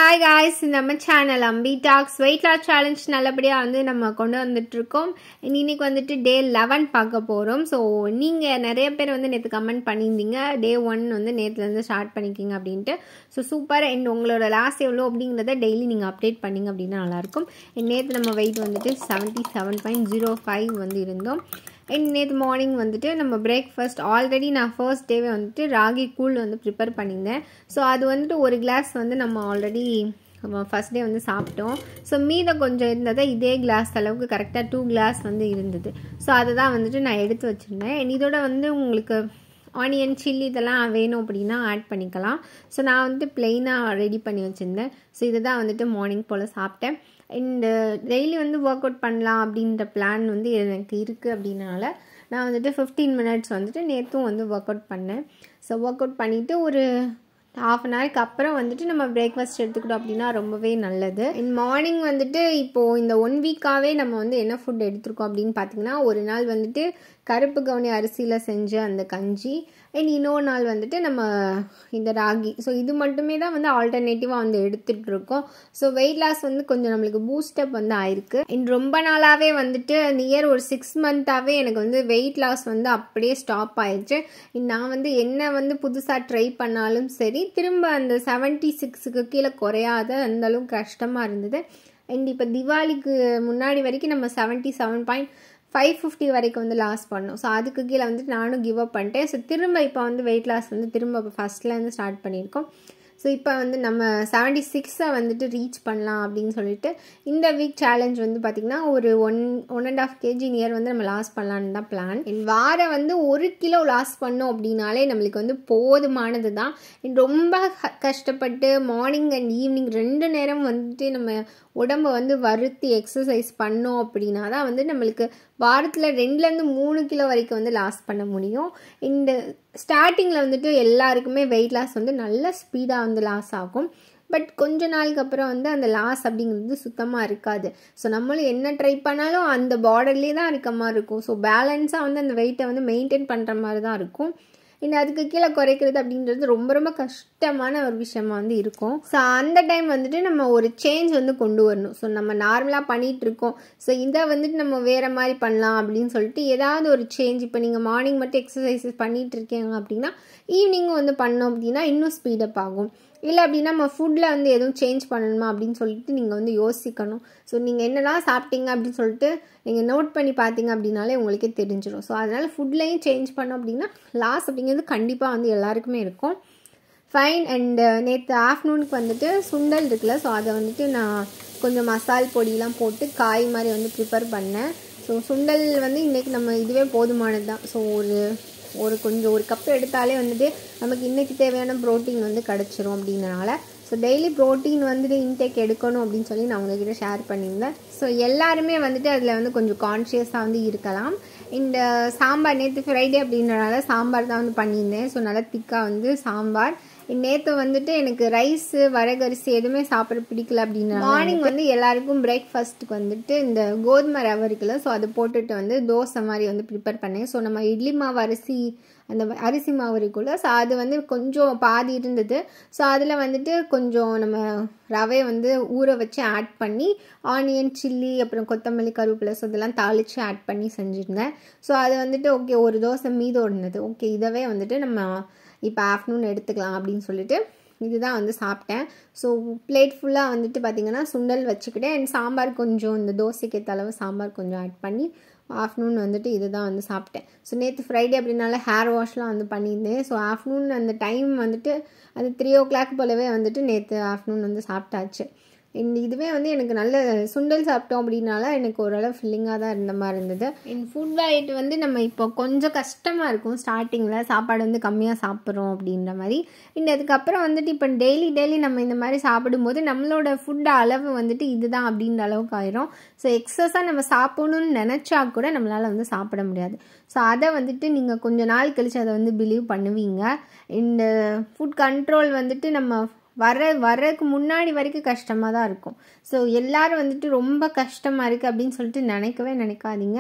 hi guys நம்ம channel Ambi talks weight loss challenge நல்லபடியாக வந்து நம்ம கொண்டு வந்துட்டுருக்கோம் இன்னைக்கு வந்துட்டு டே லெவன் பார்க்க போகிறோம் ஸோ நீங்கள் நிறைய பேர் வந்து நேற்று கமெண்ட் பண்ணியிருந்தீங்க டே ஒன் வந்து நேற்றுலேருந்து ஸ்டார்ட் பண்ணிக்கிங்க அப்படின்ட்டு ஸோ சூப்பர் அண்ட் உங்களோட லாஸ் எவ்வளோ அப்படிங்கிறத டெய்லி நீங்கள் அப்டேட் பண்ணிங்க அப்படின்னா நல்லாயிருக்கும் நேற்று நம்ம வெயிட் வந்துட்டு seventy seven point zero five வந்து இருந்தோம் அண்ட் நேற்று மார்னிங் வந்துட்டு நம்ம பிரேக்ஃபாஸ்ட் ஆல்ரெடி நான் ஃபர்ஸ்ட் டேவே வந்துட்டு ராகி கூழ் வந்து ப்ரிப்பேர் பண்ணியிருந்தேன் ஸோ அது வந்துட்டு ஒரு கிளாஸ் வந்து நம்ம ஆல்ரெடி ஃபஸ்ட் டே வந்து சாப்பிட்டோம் ஸோ மீத கொஞ்சம் இருந்ததை இதே கிளாஸ் அளவுக்கு கரெக்டாக டூ கிளாஸ் வந்து இருந்தது ஸோ அதை தான் வந்துட்டு நான் எடுத்து வச்சுருந்தேன் அண்ட் இதோட வந்து உங்களுக்கு ஆனியன் சில்லி இதெல்லாம் வேணும் அப்படின்னா ஆட் பண்ணிக்கலாம் ஸோ நான் வந்துட்டு ப்ளெயினாக ரெடி பண்ணி வச்சுருந்தேன் ஸோ இதை தான் வந்துட்டு மார்னிங் போல் சாப்பிட்டேன் அண்டு டெய்லி வந்து ஒர்க் அவுட் பண்ணலாம் அப்படின்ற பிளான் வந்து எனக்கு இருக்குது அப்படின்னால நான் வந்துட்டு ஃபிஃப்டீன் மினிட்ஸ் வந்துட்டு நேற்றும் வந்து ஒர்க் அவுட் பண்ணேன் ஸோ ஒர்க் அவுட் பண்ணிவிட்டு ஒரு ஹாஃப் அன் ஹவருக்கு அப்புறம் வந்துட்டு நம்ம பிரேக்ஃபாஸ்ட் எடுத்துக்கிட்டோம் அப்படின்னா ரொம்பவே நல்லது இன் மார்னிங் வந்துட்டு இப்போது இந்த ஒன் வீக்காகவே நம்ம வந்து என்ன ஃபுட் எடுத்திருக்கோம் அப்படின்னு பார்த்தீங்கன்னா ஒரு நாள் வந்துட்டு கருப்பு கவுனி அரிசியில் செஞ்ச அந்த கஞ்சி அண்ட் இன்னொரு நாள் வந்துட்டு நம்ம இந்த ராகி ஸோ இது மட்டுமே தான் வந்து ஆல்டர்னேட்டிவாக வந்து எடுத்துகிட்டு இருக்கோம் ஸோ வெயிட் லாஸ் வந்து கொஞ்சம் நம்மளுக்கு பூஸ்டப் வந்து ஆயிருக்கு அண்ட் ரொம்ப நாளாகவே வந்துட்டு நியர் ஒரு சிக்ஸ் மந்த்தாகவே எனக்கு வந்து வெயிட் லாஸ் வந்து அப்படியே ஸ்டாப் ஆயிடுச்சு நான் வந்து என்ன வந்து புதுசாக ட்ரை பண்ணாலும் சரி திரும்ப அந்த செவன்ட்டி சிக்ஸுக்கு கீழே குறையாத அந்த அளவுக்கு கஷ்டமாக இருந்தது அண்ட் இப்போ திவாலிக்கு முன்னாடி வரைக்கும் நம்ம seventy seven point five fifty வரைக்கும் வந்து லாஸ் பண்ணோம் ஸோ அதுக்கு கீழே வந்துட்டு நானும் கிவ் அப் பண்ணிட்டேன் ஸோ திரும்ப இப்போ வந்து வெயிட் லாஸ் வந்து திரும்ப ஃபஸ்ட்லேருந்து ஸ்டார்ட் பண்ணியிருக்கோம் ஸோ இப்போ வந்து நம்ம செவன்ட்டி சிக்ஸை வந்துட்டு ரீச் பண்ணலாம் அப்படின்னு சொல்லிட்டு இந்த வீக் சேலஞ்ச் வந்து பார்த்திங்கன்னா ஒரு one one and half KG near வந்து நம்ம லாஸ் பண்ணலான்னு தான் பிளான் வாரம் வந்து ஒரு கிலோ லாஸ் பண்ணோம் அப்படின்னாலே நம்மளுக்கு வந்து போதுமானது தான் ரொம்ப கஷ்டப்பட்டு மார்னிங் அண்ட் ஈவினிங் ரெண்டு நேரம் வந்துட்டு நம்ம உடம்பை வந்து வருத்தி எக்ஸசைஸ் பண்ணோம் அப்படின்னா தான் வந்து நம்மளுக்கு வாரத்தில் ரெண்டுலேருந்து மூணு கிலோ வரைக்கும் வந்து லாஸ் பண்ண முடியும் இந்த ஸ்டார்டிங்கில் வந்துட்டு எல்லாருக்குமே வெயிட் லாஸ் வந்து நல்ல ஸ்பீடாக வந்து லாஸ் ஆகும் பட் கொஞ்ச நாளுக்கு அப்புறம் வந்து அந்த லாஸ் அப்படிங்கிறது சுத்தமாக இருக்காது ஸோ நம்மளும் என்ன ட்ரை பண்ணாலும் அந்த பார்டர்லேயே தான் இருக்க மாதிரி இருக்கும் ஸோ பேலன்ஸாக வந்து அந்த வெயிட்டை வந்து மெயின்டைன் பண்ணுற மாதிரி தான் இருக்கும் இன்னும் அதுக்கு கீழே குறைக்கிறது அப்படின்றது ரொம்ப ரொம்ப கஷ்டமான ஒரு விஷயமா வந்து இருக்கும் ஸோ அந்த டைம் வந்துட்டு நம்ம ஒரு சேஞ்ச் வந்து கொண்டு வரணும் ஸோ நம்ம நார்மலாக பண்ணிகிட்டு இருக்கோம் ஸோ இதை வந்துட்டு நம்ம வேறு மாதிரி பண்ணலாம் அப்படின்னு சொல்லிட்டு ஏதாவது ஒரு சேஞ்ச் இப்போ நீங்கள் மார்னிங் மட்டும் எக்ஸசைசஸ் பண்ணிகிட்டு இருக்கீங்க அப்படின்னா ஈவினிங்கும் வந்து பண்ணோம் அப்படின்னா இன்னும் ஸ்பீடப் ஆகும் இல்லை அப்படின்னா நம்ம ஃபுட்டில் வந்து எதுவும் சேஞ்ச் பண்ணணுமா அப்படின்னு சொல்லிட்டு நீங்கள் வந்து யோசிக்கணும் ஸோ நீங்கள் என்னெல்லாம் சாப்பிட்டீங்க அப்படின்னு சொல்லிட்டு நீங்கள் நோட் பண்ணி பார்த்தீங்க அப்படின்னாலே உங்களுக்கே தெரிஞ்சிடும் ஸோ அதனால் ஃபுட்லேயும் சேஞ்ச் பண்ணோம் அப்படின்னா லாஸ் அப்படிங்கிறது கண்டிப்பாக வந்து எல்லாருக்குமே இருக்கும் ஃபைன் அண்டு நேற்று ஆஃப்டர்நூனுக்கு வந்துட்டு சுண்டல் இருக்குல்ல ஸோ அதை வந்துட்டு நான் கொஞ்சம் மசால் பொடியெலாம் போட்டு காய் மாதிரி வந்து ப்ரிப்பேர் பண்ணேன் ஸோ சுண்டல் வந்து இன்றைக்கி நம்ம இதுவே போதுமானது தான் ஸோ ஒரு ஒரு கொஞ்சம் ஒரு கப் எடுத்தாலே வந்துட்டு நமக்கு இன்றைக்கி தேவையான ப்ரோட்டீன் வந்து கிடச்சிரும் அப்படின்றனால ஸோ டெய்லி ப்ரோட்டீன் வந்துட்டு இன்டேக் எடுக்கணும் அப்படின்னு சொல்லி நான் உங்ககிட்ட ஷேர் பண்ணியிருந்தேன் ஸோ எல்லாருமே வந்துட்டு அதில் வந்து கொஞ்சம் கான்ஷியஸாக வந்து இருக்கலாம் இந்த சாம்பார் நேற்று ஃப்ரைடே அப்படின்றனால சாம்பார் தான் வந்து பண்ணியிருந்தேன் ஸோ நல்லா திக்காக வந்து சாம்பார் நேற்று வந்துட்டு எனக்கு ரைஸு வரகரிசி எதுவுமே சாப்பிட பிடிக்கல அப்படின்னா மார்னிங் வந்து எல்லாருக்கும் பிரேக்ஃபாஸ்ட்டுக்கு வந்துட்டு இந்த கோதுமை ரவை இருக்குல்ல ஸோ அதை போட்டுட்டு வந்து தோசை மாதிரி வந்து ப்ரிப்பேர் பண்ணேன் ஸோ நம்ம இட்லி மாவு அரிசி அந்த அரிசி மாவு இருக்குல்ல ஸோ அது வந்து கொஞ்சம் பாதி இருந்தது ஸோ அதில் வந்துட்டு கொஞ்சம் நம்ம ரவையை வந்து ஊற வச்சு ஆட் பண்ணி ஆனியன் சில்லி அப்புறம் கொத்தமல்லி கருவேப்பிலை ஸோ இதெல்லாம் தாளித்து ஆட் பண்ணி செஞ்சுருந்தேன் ஸோ அது வந்துட்டு ஓகே ஒரு தோசை மீதம் இருந்தது ஓகே இதவே வந்துட்டு நம்ம இப்போ ஆஃப்டர்நூன் எடுத்துக்கலாம் அப்படின்னு சொல்லிட்டு இதுதான் வந்து சாப்பிட்டேன் ஸோ பிளேட் ஃபுல்லாக வந்துட்டு பார்த்திங்கன்னா சுண்டல் வச்சுக்கிட்டேன் அண்ட் சாம்பார் கொஞ்சம் இந்த தோசைக்கு ஏற்ற அளவு சாம்பார் கொஞ்சம் ஆட் பண்ணி ஆஃப்டர்நூன் வந்துட்டு இது தான் வந்து சாப்பிட்டேன் ஸோ நேற்று ஃப்ரைடே அப்படின்னால ஹேர் வாஷ்லாம் வந்து பண்ணியிருந்தேன் ஸோ ஆஃப்டர்நூன் அந்த டைம் வந்துட்டு அது த்ரீ ஓ கிளாக் போலவே வந்துட்டு நேற்று ஆஃப்டர்நூன் வந்து சாப்பிட்டாச்சு இந்த இதுவே வந்து எனக்கு நல்ல சுண்டல் சாப்பிட்டோம் அப்படின்னால எனக்கு ஓரளவு ஃபில்லிங்காக தான் இருந்த மாதிரி இருந்தது என் ஃபுட் டயட் வந்து நம்ம இப்போ கொஞ்சம் கஷ்டமாக இருக்கும் ஸ்டார்டிங்கில் சாப்பாடு வந்து கம்மியாக சாப்பிட்றோம் அப்படின்ற மாதிரி இன்னும் அதுக்கப்புறம் வந்துட்டு இப்போ டெய்லி டெய்லி நம்ம இந்த மாதிரி சாப்பிடும்போது நம்மளோட ஃபுட் அளவு வந்துட்டு இதுதான் அப்படின்ற அளவுக்கு ஆயிரும் ஸோ எக்ஸஸாக நம்ம சாப்பிடணும்னு நினச்சா கூட நம்மளால் வந்து சாப்பிட முடியாது ஸோ அதை வந்துட்டு நீங்கள் கொஞ்சம் நாள் கழித்து அதை வந்து பிலீவ் பண்ணுவீங்க இந்த ஃபுட் கண்ட்ரோல் வந்துட்டு நம்ம வர வர்றதுக்கு முன்னாடி வரைக்கும் கஷ்டமாக தான் இருக்கும் ஸோ எல்லோரும் வந்துட்டு ரொம்ப கஷ்டமாக இருக்குது அப்படின்னு சொல்லிட்டு நினைக்கவே நினைக்காதீங்க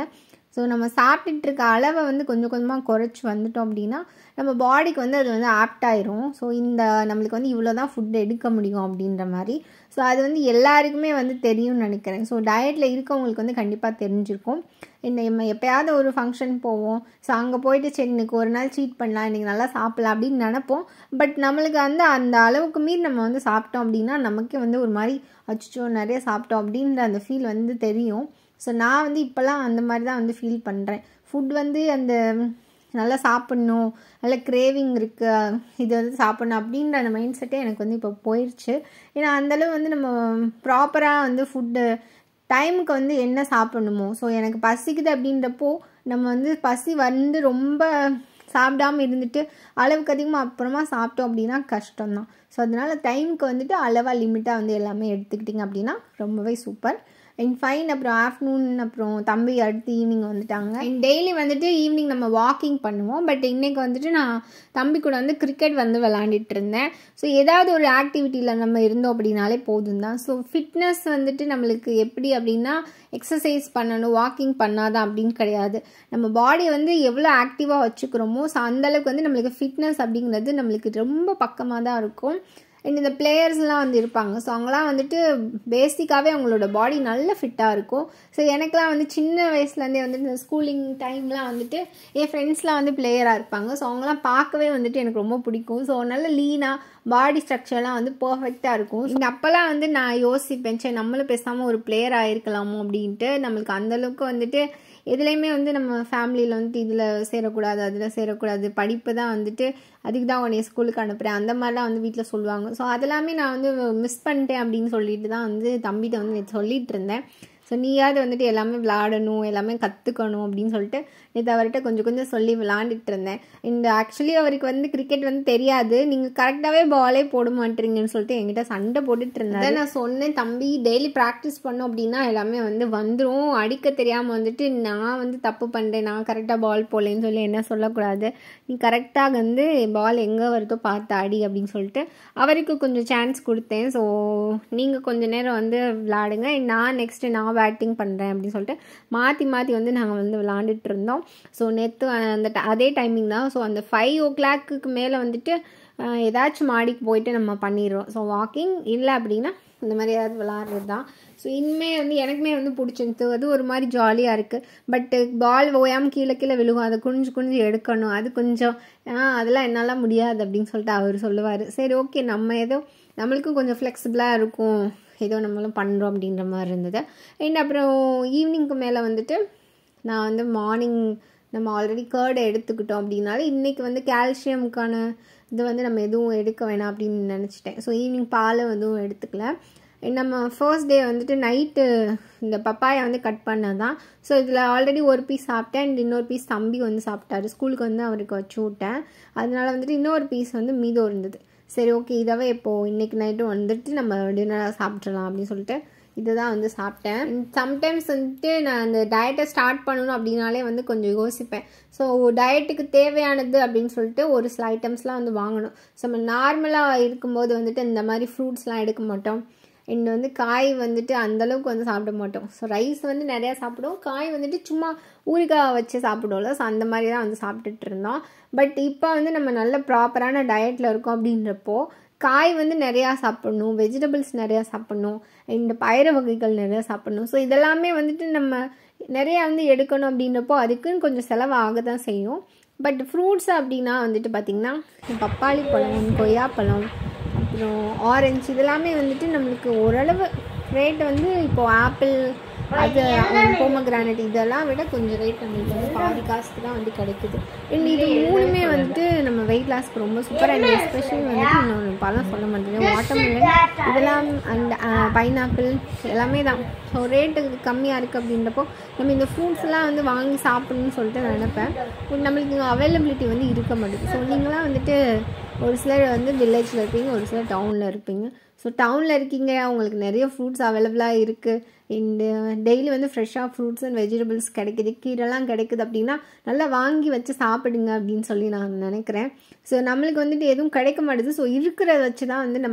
ஸோ நம்ம சாப்பிட்டுட்டு இருக்க அளவை வந்து கொஞ்சம் கொஞ்சமாக குறைச்சி வந்துட்டோம் அப்படின்னா நம்ம பாடிக்கு வந்து அது வந்து ஆப்ட் ஆயிரும் ஸோ இந்த நம்மளுக்கு வந்து இவ்வளோ தான் ஃபுட் எடுக்க முடியும் அப்படின்ற மாதிரி ஸோ அது வந்து எல்லாருக்குமே வந்து தெரியும்னு நினைக்கிறேன் ஸோ டயட்டில் இருக்கவங்களுக்கு வந்து கண்டிப்பாக தெரிஞ்சிருக்கும் இந்த நம்ம எப்போயாவது ஒரு ஃபங்க்ஷன் போவோம் ஸோ அங்கே போயிட்டு சரி இன்னைக்கு ஒரு நாள் சீட் பண்ணலாம் இன்றைக்கி நல்லா சாப்பிட்லாம் அப்படின்னு நினப்போம் பட் நம்மளுக்கு வந்து அந்த அளவுக்கு மீறி நம்ம வந்து சாப்பிட்டோம் அப்படின்னா நமக்கே வந்து ஒரு மாதிரி அச்சோ நிறைய சாப்பிட்டோம் அப்படின்ற அந்த ஃபீல் வந்து தெரியும் ஸோ நான் வந்து இப்போல்லாம் அந்த மாதிரி தான் வந்து ஃபீல் பண்ணுறேன் ஃபுட் வந்து அந்த நல்லா சாப்பிட்ணும் நல்ல கிரேவிங் இருக்குது இது வந்து சாப்பிட்ணும் அப்படின்ற அந்த மைண்ட் செட்டே எனக்கு வந்து இப்போ போயிடுச்சு ஏன்னா அந்தளவு வந்து நம்ம ப்ராப்பராக வந்து ஃபுட்டு டைமுக்கு வந்து என்ன சாப்பிடணுமோ ஸோ எனக்கு பசிக்குது அப்படின்றப்போ நம்ம வந்து பசி வந்து ரொம்ப சாப்பிடாம இருந்துட்டு அளவுக்கு அதிகமாக அப்புறமா சாப்பிட்டோம் அப்படின்னா கஷ்டம்தான் ஸோ அதனால் டைமுக்கு வந்துட்டு அளவாக லிமிட்டாக வந்து எல்லாமே எடுத்துக்கிட்டிங்க அப்படின்னா ரொம்பவே சூப்பர் அண்ட் ஃபைன் அப்புறம் ஆஃப்டர்நூன் அப்புறம் தம்பி அடுத்து ஈவினிங் வந்துட்டாங்க அண்ட் டெய்லி வந்துட்டு ஈவினிங் நம்ம வாக்கிங் பண்ணுவோம் பட் இன்றைக்கி வந்துட்டு நான் தம்பி கூட வந்து கிரிக்கெட் வந்து விளாண்டுட்டு இருந்தேன் ஸோ ஏதாவது ஒரு ஆக்டிவிட்டியில் நம்ம இருந்தோம் அப்படின்னாலே போதும் தான் ஸோ ஃபிட்னஸ் வந்துட்டு நம்மளுக்கு எப்படி அப்படின்னா எக்ஸசைஸ் பண்ணணும் வாக்கிங் பண்ணாதான் அப்படின்னு கிடையாது நம்ம பாடியை வந்து எவ்வளோ ஆக்டிவாக வச்சுக்கிறோமோ ஸோ அந்தளவுக்கு வந்து நம்மளுக்கு ஃபிட்னஸ் அப்படிங்கிறது நம்மளுக்கு ரொம்ப பக்கமாக தான் இருக்கும் அண்ட் இந்த பிளேயர்ஸ்லாம் வந்து இருப்பாங்க ஸோ அவங்களாம் வந்துட்டு பேசிக்காகவே அவங்களோட பாடி நல்ல ஃபிட்டாக இருக்கும் ஸோ எனக்குலாம் வந்து சின்ன வயசுலேருந்தே வந்து இந்த ஸ்கூலிங் டைம்லாம் வந்துட்டு என் ஃப்ரெண்ட்ஸ்லாம் வந்து பிளேயராக இருப்பாங்க ஸோ அவங்களாம் பார்க்கவே வந்துட்டு எனக்கு ரொம்ப பிடிக்கும் ஸோ நல்ல லீனாக பாடி ஸ்ட்ரக்சர்லாம் வந்து பர்ஃபெக்டாக இருக்கும் இந்த அப்போல்லாம் வந்து நான் யோசிப்பேன் சரி நம்மளும் பேசாமல் ஒரு பிளேயர் ஆகிருக்கலாமோ அப்படின்ட்டு நம்மளுக்கு அந்தளவுக்கு வந்துட்டு எதுலேயுமே வந்து நம்ம ஃபேமிலியில் வந்துட்டு இதில் சேரக்கூடாது அதில் சேரக்கூடாது படிப்பு தான் வந்துட்டு அதுக்கு தான் உன்னை ஸ்கூலுக்கு அனுப்புகிறேன் அந்த மாதிரிலாம் வந்து வீட்டில் சொல்லுவாங்க ஸோ அதெல்லாமே நான் வந்து மிஸ் பண்ணிட்டேன் அப்படின்னு சொல்லிட்டு தான் வந்து தம்பிகிட்ட வந்து நேற்று சொல்லிட்டு இருந்தேன் ஸோ நீயாவது வந்துட்டு எல்லாமே விளாடணும் எல்லாமே கற்றுக்கணும் அப்படின்னு சொல்லிட்டு நேற்று அவர்கிட்ட கொஞ்சம் கொஞ்சம் சொல்லி விளாண்டுட்டு இருந்தேன் இந்த ஆக்சுவலி அவருக்கு வந்து கிரிக்கெட் வந்து தெரியாது நீங்கள் கரெக்டாகவே பாலே போட மாட்டீங்கன்னு சொல்லிட்டு என்கிட்ட சண்டை போட்டுட்டு இருந்தேன் நான் சொன்னேன் தம்பி டெய்லி ப்ராக்டிஸ் பண்ணோம் அப்படின்னா எல்லாமே வந்து வந்துடும் அடிக்க தெரியாமல் வந்துட்டு நான் வந்து தப்பு பண்ணுறேன் நான் கரெக்டாக பால் போடலன்னு சொல்லி என்ன சொல்லக்கூடாது நீ கரெக்டாக வந்து பால் எங்கே வருதோ பார்த்து அடி அப்படின்னு சொல்லிட்டு அவருக்கு கொஞ்சம் சான்ஸ் கொடுத்தேன் ஸோ நீங்கள் கொஞ்சம் நேரம் வந்து விளாடுங்க நான் நெக்ஸ்ட்டு நான் பேட்டிங் பண்ணுறேன் அப்படின்னு சொல்லிட்டு மாற்றி மாற்றி வந்து நாங்கள் வந்து விளாண்டுட்டு இருந்தோம் ஸோ நேற்று அந்த அதே டைமிங் தான் ஸோ அந்த ஃபைவ் ஓ கிளாக்கு மேலே வந்துட்டு ஏதாச்சும் மாடிக்கு போயிட்டு நம்ம பண்ணிடுறோம் ஸோ வாக்கிங் இல்லை அப்படின்னா இந்த மாதிரி ஏதாவது விளாட்றது தான் ஸோ இனிமேல் வந்து எனக்குமே வந்து பிடிச்சிருக்கு அது ஒரு மாதிரி ஜாலியாக இருக்குது பட்டு பால் ஓயாமல் கீழே கீழே விழுகும் அதை குனிஞ்சு குனிஞ்சு எடுக்கணும் அது கொஞ்சம் அதெல்லாம் என்னால் முடியாது அப்படின்னு சொல்லிட்டு அவர் சொல்லுவார் சரி ஓகே நம்ம ஏதோ நம்மளுக்கும் கொஞ்சம் ஃப்ளெக்சிபிளாக இருக்கும் ஏதோ நம்மளும் பண்ணுறோம் அப்படின்ற மாதிரி இருந்தது அண்ட் அப்புறம் ஈவினிங்க்கு மேலே வந்துட்டு நான் வந்து மார்னிங் நம்ம ஆல்ரெடி கேர்டை எடுத்துக்கிட்டோம் அப்படின்னால இன்றைக்கி வந்து கால்சியமுக்கான இது வந்து நம்ம எதுவும் எடுக்க வேணாம் அப்படின்னு நினச்சிட்டேன் ஸோ ஈவினிங் பால் எதுவும் எடுத்துக்கல நம்ம ஃபர்ஸ்ட் டே வந்துட்டு நைட்டு இந்த பப்பாயை வந்து கட் பண்ணது தான் ஸோ இதில் ஆல்ரெடி ஒரு பீஸ் சாப்பிட்டேன் அண்ட் இன்னொரு பீஸ் தம்பி வந்து சாப்பிட்டாரு ஸ்கூலுக்கு வந்து அவருக்கு வச்சு விட்டேன் அதனால வந்துட்டு இன்னொரு பீஸ் வந்து மீதம் இருந்தது சரி ஓகே இதவே இப்போது இன்றைக்கி நைட்டும் வந்துட்டு நம்ம டின்னராக சாப்பிட்றலாம் அப்படின்னு சொல்லிட்டு இதுதான் வந்து சாப்பிட்டேன் சம்டைம்ஸ் வந்துட்டு நான் அந்த டயட்டை ஸ்டார்ட் பண்ணணும் அப்படின்னாலே வந்து கொஞ்சம் யோசிப்பேன் ஸோ டயட்டுக்கு தேவையானது அப்படின்னு சொல்லிட்டு ஒரு சில ஐட்டம்ஸ்லாம் வந்து வாங்கணும் ஸோ நம்ம நார்மலாக இருக்கும்போது வந்துட்டு இந்த மாதிரி ஃப்ரூட்ஸ்லாம் எடுக்க மாட்டோம் அண்ட் வந்து காய் வந்துட்டு அந்தளவுக்கு வந்து சாப்பிட மாட்டோம் ஸோ ரைஸ் வந்து நிறையா சாப்பிடுவோம் காய் வந்துட்டு சும்மா ஊறுகாய் வச்சு சாப்பிடுவோம்ல ஸோ அந்த மாதிரி தான் வந்து சாப்பிட்டுட்டு இருந்தோம் பட் இப்போ வந்து நம்ம நல்ல ப்ராப்பரான டயட்டில் இருக்கோம் அப்படின்றப்போ காய் வந்து நிறையா சாப்பிட்ணும் வெஜிடபிள்ஸ் நிறையா சாப்பிட்ணும் இந்த பயிர வகைகள் நிறையா சாப்பிட்ணும் ஸோ இதெல்லாமே வந்துட்டு நம்ம நிறையா வந்து எடுக்கணும் அப்படின்றப்போ அதுக்குன்னு கொஞ்சம் செலவு ஆக தான் செய்யும் பட் ஃப்ரூட்ஸ் அப்படின்னா வந்துட்டு பார்த்திங்கன்னா பப்பாளி பழம் கொய்யாப்பழம் அப்புறம் ஆரஞ்சு இதெல்லாமே வந்துட்டு நம்மளுக்கு ஓரளவு ரேட் வந்து இப்போது ஆப்பிள் அது போமக்ரானட் இதெல்லாம் விட கொஞ்சம் ரேட் நம்மளுக்கு வந்து பாதி காசுக்கு தான் வந்து கிடைக்குது அண்ட் இது மூணுமே வந்துட்டு நம்ம வெயிட் லாஸ்க்கு ரொம்ப சூப்பர் அண்ட் எஸ்பெஷலி வந்துட்டு இன்னொன்று பழம் சொல்ல மாட்டேங்க வாட்டர்மெலன் இதெல்லாம் அண்ட் பைனாப்பிள் எல்லாமே தான் ஸோ ரேட்டு கம்மியாக இருக்குது அப்படின்றப்போ நம்ம இந்த ஃப்ரூட்ஸ்லாம் வந்து வாங்கி சாப்பிடணும்னு சொல்லிட்டு நான் நினைப்பேன் நம்மளுக்கு அவைலபிலிட்டி வந்து இருக்க மாட்டேங்குது ஸோ நீங்களாம் வந்துட்டு ஒரு சிலர் வந்து வில்லேஜில் இருப்பீங்க ஒரு சிலர் டவுனில் இருப்பீங்க ஸோ டவுனில் இருக்கீங்க உங்களுக்கு நிறைய ஃப்ரூட்ஸ் அவைலபிளாக இருக்குது இந்த டெய்லி வந்து ஃப்ரெஷ்ஷாக ஃப்ரூட்ஸ் அண்ட் வெஜிடபிள்ஸ் கிடைக்குது கீரைலாம் கிடைக்குது அப்படின்னா நல்லா வாங்கி வச்சு சாப்பிடுங்க அப்படின்னு சொல்லி நான் நினைக்கிறேன் ஸோ நம்மளுக்கு வந்துட்டு எதுவும் கிடைக்க மாட்டேது ஸோ இருக்கிறத வச்சு தான் வந்து நம்ம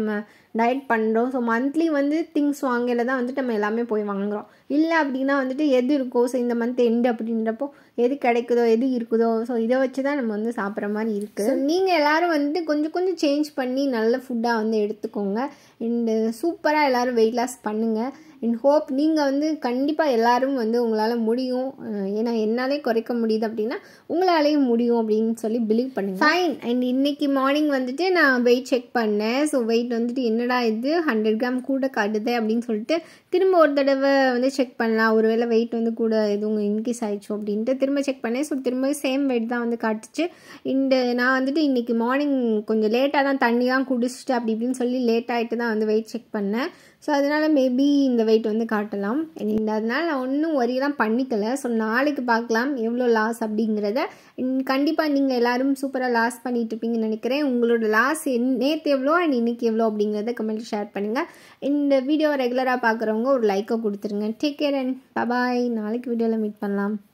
டயட் பண்ணுறோம் ஸோ மந்த்லி வந்து திங்ஸ் வாங்கல தான் வந்துட்டு நம்ம எல்லாமே போய் வாங்குகிறோம் இல்லை அப்படின்னா வந்துட்டு எது இருக்கோ ஸோ இந்த மந்த் எண்டு அப்படின்றப்போ எது கிடைக்குதோ எது இருக்குதோ ஸோ இதை வச்சு தான் நம்ம வந்து சாப்பிட்ற மாதிரி இருக்குது நீங்கள் எல்லோரும் வந்துட்டு கொஞ்சம் கொஞ்சம் சேஞ்ச் பண்ணி நல்ல ஃபுட்டாக வந்து எடுத்துக்கோங்க அண்டு சூப்பராக எல்லோரும் வெயிட் லாஸ் பண்ணுங்கள் அண்ட் ஹோப் நீங்கள் வந்து கண்டிப்பாக எல்லோரும் வந்து உங்களால் முடியும் அஹ் ஏன்னா என்னாலே குறைக்க முடியுது அப்படின்னா உங்களாலேயும் முடியும் அப்படின்னு சொல்லி பிலீவ் பண்ணுங்க ஃபைன் அண்ட் இன்னைக்கு மார்னிங் வந்துட்டு நான் வெயிட் செக் பண்ணேன் ஸோ வெயிட் வந்துட்டு என்னடா இது ஹண்ட்ரட் கிராம் கூட காட்டுது அப்படின்னு சொல்லிட்டு திரும்ப ஒரு தடவை வந்து செக் பண்ணலாம் ஒருவேளை வெயிட் வந்து கூட எதுவும் இன்க்ரீஸ் ஆயிடுச்சோ அப்படின்ட்டு திரும்ப செக் பண்ணேன் ஸோ திரும்ப சேம் வெயிட் தான் வந்து காட்டுச்சு இந்த நான் வந்துட்டு இன்னைக்கு மார்னிங் கொஞ்சம் லேட்டாக தான் தண்ணிலாம் குடிச்சிட்டு அப்படி இப்படின்னு சொல்லி லேட் ஆகிட்டு தான் வந்து வெயிட் செக் பண்ணேன் ஸோ அதனால் மேபி இந்த வெயிட் வந்து காட்டலாம் இந்த அதனால் நான் ஒன்றும் ஒரியெல்லாம் பண்ணிக்கல ஸோ நாளைக்கு பார்க்கலாம் எவ்வளோ லாஸ் அப்படிங்கிறத கண்டிப்பாக நீங்கள் எல்லாரும் சூப்பராக லாஸ் பண்ணிட்டு இருப்பீங்கன்னு நினைக்கிறேன் உங்களோட லாஸ் நேற்று எவ்வளோ அண்ட் இன்னைக்கு எவ்வளோ அப்படிங்கிறத கமெண்ட் ஷேர் பண்ணுங்கள் இந்த வீடியோ ரெகுலராக பார்க்குறவங்க ஒரு லைக்கை கொடுத்துருங்க டேக் கேர் அண்ட் பபாய் நாளைக்கு வீடியோவில் மீட் பண்ணலாம்